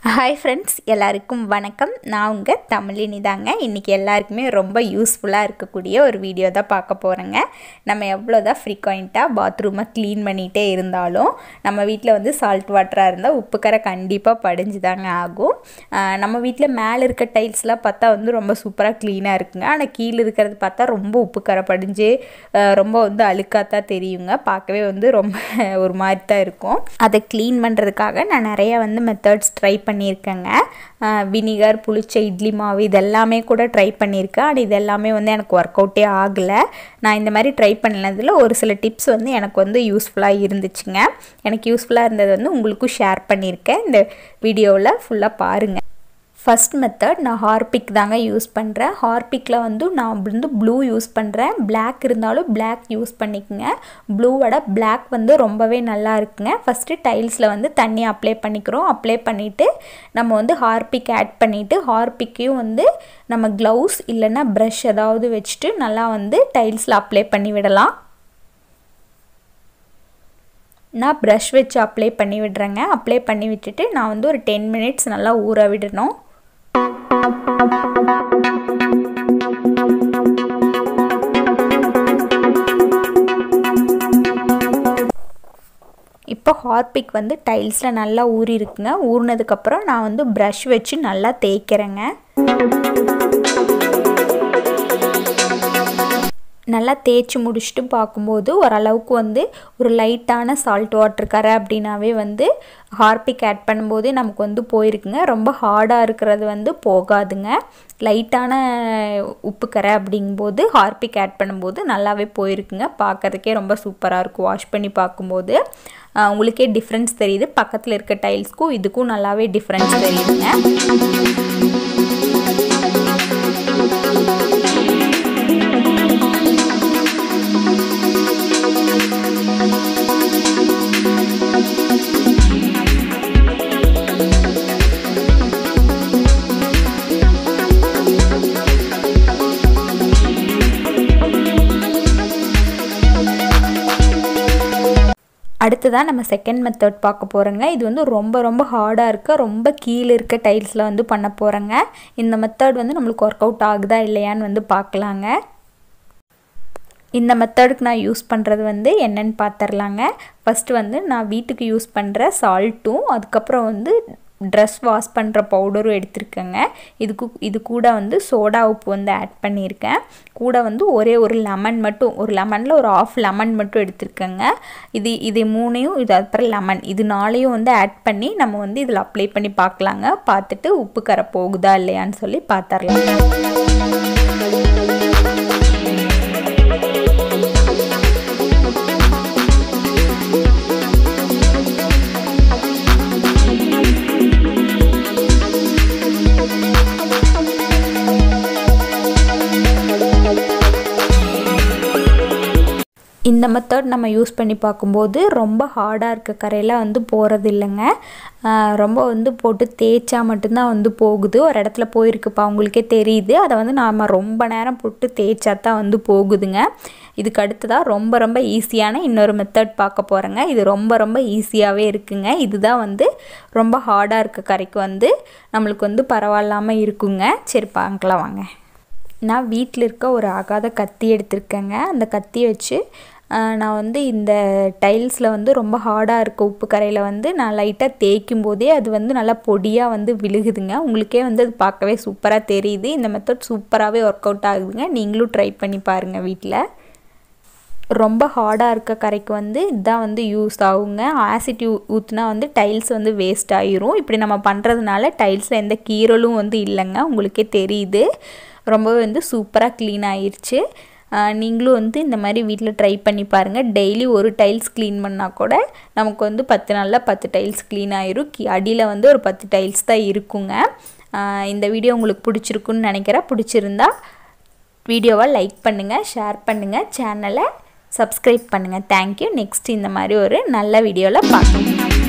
hi friends எல்லாருக்கும் வணக்கம் நான் உங்கள் தமிழினி தாங்க இன்றைக்கி எல்லாருக்குமே ரொம்ப யூஸ்ஃபுல்லாக இருக்கக்கூடிய ஒரு வீடியோ தான் பார்க்க போகிறேங்க நம்ம எவ்வளோ தான் ஃப்ரீக்வெண்ட்டாக பாத்ரூமை க்ளீன் பண்ணிகிட்டே இருந்தாலும் நம்ம வீட்டில் வந்து சால்ட் வாட்டராக இருந்தால் உப்பு கரை கண்டிப்பாக படிஞ்சு தாங்க ஆகும் ஆஹ் நம்ம வீட்டில் மேலே இருக்க டைல்ஸ்லாம் பார்த்தா வந்து ரொம்ப சூப்பராக க்ளீனாக இருக்குங்க ஆனால் கீழே இருக்கிறது பார்த்தா ரொம்ப உப்பு கரை படிஞ்சு ஆஹ் ரொம்ப வந்து அழுக்காக தான் தெரியுங்க பார்க்கவே வந்து ரொம்ப ஒரு மாதிரி தான் இருக்கும் அதை க்ளீன் பண்ணுறதுக்காக நான் நிறைய வந்து மெத்தட்ஸ் ட்ரை பண்ணியிருக்கேங்க வினிகர் புளிச்ச இட்லி மாவு இதெல்லாமே கூட ட்ரை பண்ணியிருக்கேன் ஆனால் இது எல்லாமே வந்து எனக்கு ஒர்க் அவுட்டே ஆகலை நான் இந்த மாதிரி ட்ரை பண்ணதில் ஒரு சில டிப்ஸ் வந்து எனக்கு வந்து யூஸ்ஃபுல்லாக இருந்துச்சுங்க எனக்கு யூஸ்ஃபுல்லாக இருந்தது வந்து உங்களுக்கும் ஷேர் பண்ணியிருக்கேன் இந்த வீடியோவில் ஃபுல்லாக பாருங்கள் ஃபஸ்ட் மெத்தட் நான் ஹார்பிக் தாங்க யூஸ் பண்ணுறேன் ஹார்பிக்கில் வந்து நான் வந்து ப்ளூ யூஸ் பண்ணுறேன் Black இருந்தாலும் Black யூஸ் பண்ணிக்கோங்க ப்ளூவோட Black வந்து ரொம்பவே நல்லா இருக்குங்க ஃபஸ்ட்டு டைல்ஸில் வந்து தண்ணி அப்ளை பண்ணிக்கிறோம் அப்ளை பண்ணிவிட்டு நம்ம வந்து ஹார்பிக் ஆட் பண்ணிவிட்டு ஹார்பிக்கையும் வந்து நம்ம க்ளவுஸ் இல்லைன்னா ப்ரஷ் ஏதாவது வச்சுட்டு நல்லா வந்து டைல்ஸில் அப்ளை பண்ணி விடலாம் நான் ப்ரஷ் வச்சு அப்ளை பண்ணி விடுறேங்க அப்ளை பண்ணி விட்டுட்டு நான் வந்து ஒரு டென் மினிட்ஸ் நல்லா ஊற விடணும் இப்போ ஹார்பிக் வந்து டைல்ஸில் நல்லா ஊறி இருக்குங்க ஊறினதுக்கப்புறம் நான் வந்து ப்ரஷ் வச்சு நல்லா தேய்க்கிறேங்க நல்லா தேய்ச்சி முடிச்சுட்டு பார்க்கும்போது ஓரளவுக்கு வந்து ஒரு லைட்டான சால்ட் வாட்டர் கரை அப்படின்னாவே வந்து ஹார்பிக் ஆட் பண்ணும்போதே நமக்கு வந்து போயிருக்குங்க ரொம்ப ஹார்டாக இருக்கிறது வந்து போகாதுங்க லைட்டான உப்பு கரை அப்படிங்கும்போது ஹார்பிக் ஆட் பண்ணும்போது நல்லாவே போயிருக்குங்க பார்க்கறதுக்கே ரொம்ப சூப்பராக இருக்கும் வாஷ் பண்ணி பார்க்கும்போது உங்களுக்கே டிஃப்ரென்ஸ் தெரியுது பக்கத்தில் இருக்க டைல்ஸ்க்கும் இதுக்கும் நல்லாவே டிஃப்ரென்ஸ் தெரியுதுங்க அடுத்ததாக நம்ம செகண்ட் மெத்தட் பார்க்க போகிறோங்க இது வந்து ரொம்ப ரொம்ப ஹார்டாக இருக்க ரொம்ப கீழே இருக்க டைல்ஸில் வந்து பண்ண போகிறேங்க இந்த மெத்தட் வந்து நம்மளுக்கு ஒர்க் அவுட் ஆகுதா இல்லையான்னு வந்து பார்க்கலாங்க இந்த மெத்தடுக்கு நான் யூஸ் பண்ணுறது வந்து என்னென்னு பார்த்துர்லாங்க ஃபஸ்ட்டு வந்து நான் வீட்டுக்கு யூஸ் பண்ணுற சால்ட்டும் அதுக்கப்புறம் வந்து ட்ரெஸ் வாஷ் பண்ணுற பவுடரும் எடுத்திருக்கேங்க இதுக்கு இது கூட வந்து சோடா உப்பு வந்து ஆட் பண்ணியிருக்கேன் கூட வந்து ஒரே ஒரு லெமன் மட்டும் ஒரு லெமனில் ஒரு ஆஃப் லெமன் மட்டும் எடுத்திருக்கேங்க இது இது மூணையும் இது அப்புறம் லெமன் இது நாளையும் வந்து ஆட் பண்ணி நம்ம வந்து இதில் அப்ளை பண்ணி பார்க்கலாங்க பார்த்துட்டு உப்பு கரை போகுதா இல்லையான்னு சொல்லி பார்த்துர்லாம் இந்த மெத்தட் நம்ம யூஸ் பண்ணி பார்க்கும்போது ரொம்ப ஹார்டாக இருக்க கரையெல்லாம் வந்து போகிறது இல்லைங்க ரொம்ப வந்து போட்டு தேய்ச்சா மட்டும்தான் வந்து போகுது ஒரு இடத்துல போயிருக்குப்பா உங்களுக்கே தெரியுது அதை வந்து நாம் ரொம்ப நேரம் போட்டு தேய்ச்சா தான் வந்து போகுதுங்க இதுக்கு அடுத்ததாக ரொம்ப ரொம்ப ஈஸியான இன்னொரு மெத்தட் பார்க்க போகிறேங்க இது ரொம்ப ரொம்ப ஈஸியாகவே இருக்குங்க இதுதான் வந்து ரொம்ப ஹார்டாக இருக்க கரைக்கு வந்து நம்மளுக்கு வந்து பரவாயில்லாமல் இருக்குங்க சரி பார்க்கலாம் வாங்க நான் வீட்டில் இருக்க ஒரு ஆகாத கத்தி எடுத்திருக்கேங்க அந்த கத்தியை வச்சு நான் வந்து இந்த டைல்ஸில் வந்து ரொம்ப ஹார்டாக இருக்க உப்பு கரையில் வந்து நான் லைட்டாக தேய்க்கும் போதே அது வந்து நல்லா பொடியாக வந்து விழுகுதுங்க உங்களுக்கே வந்து அது பார்க்கவே சூப்பராக தெரியுது இந்த மெத்தட் சூப்பராகவே ஒர்க் அவுட் ஆகுதுங்க நீங்களும் ட்ரை பண்ணி பாருங்கள் வீட்டில் ரொம்ப ஹார்டாக இருக்க கரைக்கு வந்து இதுதான் வந்து யூஸ் ஆகுங்க ஆசிட் ஊ ஊற்றுனா வந்து டைல்ஸ் வந்து வேஸ்ட் ஆகிரும் இப்படி நம்ம பண்ணுறதுனால டைல்ஸில் எந்த கீரலும் வந்து இல்லைங்க உங்களுக்கே தெரியுது ரொம்பவே வந்து சூப்பராக க்ளீன் ஆயிடுச்சு நீங்களும் வந்து இந்த மாதிரி வீட்டில் ட்ரை பண்ணி பாருங்கள் டெய்லி ஒரு டைல்ஸ் க்ளீன் பண்ணால் கூட நமக்கு வந்து பத்து நாளில் பத்து டைல்ஸ் க்ளீன் ஆயிரும் கி அடியில் வந்து ஒரு பத்து டைல்ஸ் தான் இருக்குங்க இந்த வீடியோ உங்களுக்கு பிடிச்சிருக்குன்னு நினைக்கிறேன் பிடிச்சிருந்தா வீடியோவை லைக் பண்ணுங்கள் ஷேர் பண்ணுங்கள் சேனலை சப்ஸ்கிரைப் பண்ணுங்கள் தேங்க்யூ நெக்ஸ்ட் இந்த மாதிரி ஒரு நல்ல வீடியோவில் பார்க்கலாம்